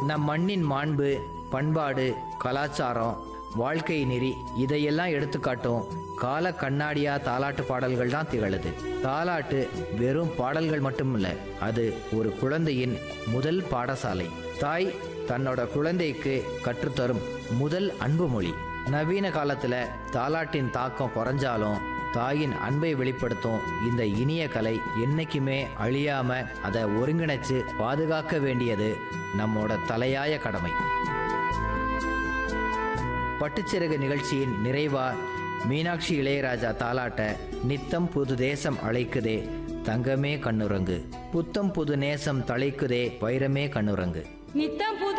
நம் மண்ணின் மாண்பு பண்பாடு கலாச்சாரம் வாழ்க்கை நெறி இதையெல்லாம் எடுத்துக்காட்டும் கால கண்ணாடியா தாலாட்டு பாடல்கள் தான் திகழுது தாலாட்டு வெறும் பாடல்கள் மட்டுமில்ல அது ஒரு குழந்தையின் முதல் பாடசாலை தாய் தன்னோட குழந்தைக்கு கற்றுத்தரும் முதல் அன்பு மொழி நவீன காலத்துல தாலாட்டின் தாக்கம் குறைஞ்சாலும் தாயின் அன்பை வெளிப்படுத்தும் இந்த இனிய கலை என்னைக்குமே அழியாம அதை ஒருங்கிணைச்சு பாதுகாக்க வேண்டியது நம்மோட தலையாய கடமை பட்டுச்சிறகு நிகழ்ச்சியின் நிறைவா மீனாட்சி இளையராஜா தாலாட்ட நித்தம் புது தேசம் அழைக்குதே தங்கமே கண்ணுறங்கு புத்தம் புது நேசம் தழைக்குதே வைரமே கண்ணுறங்கு நித்தம் புது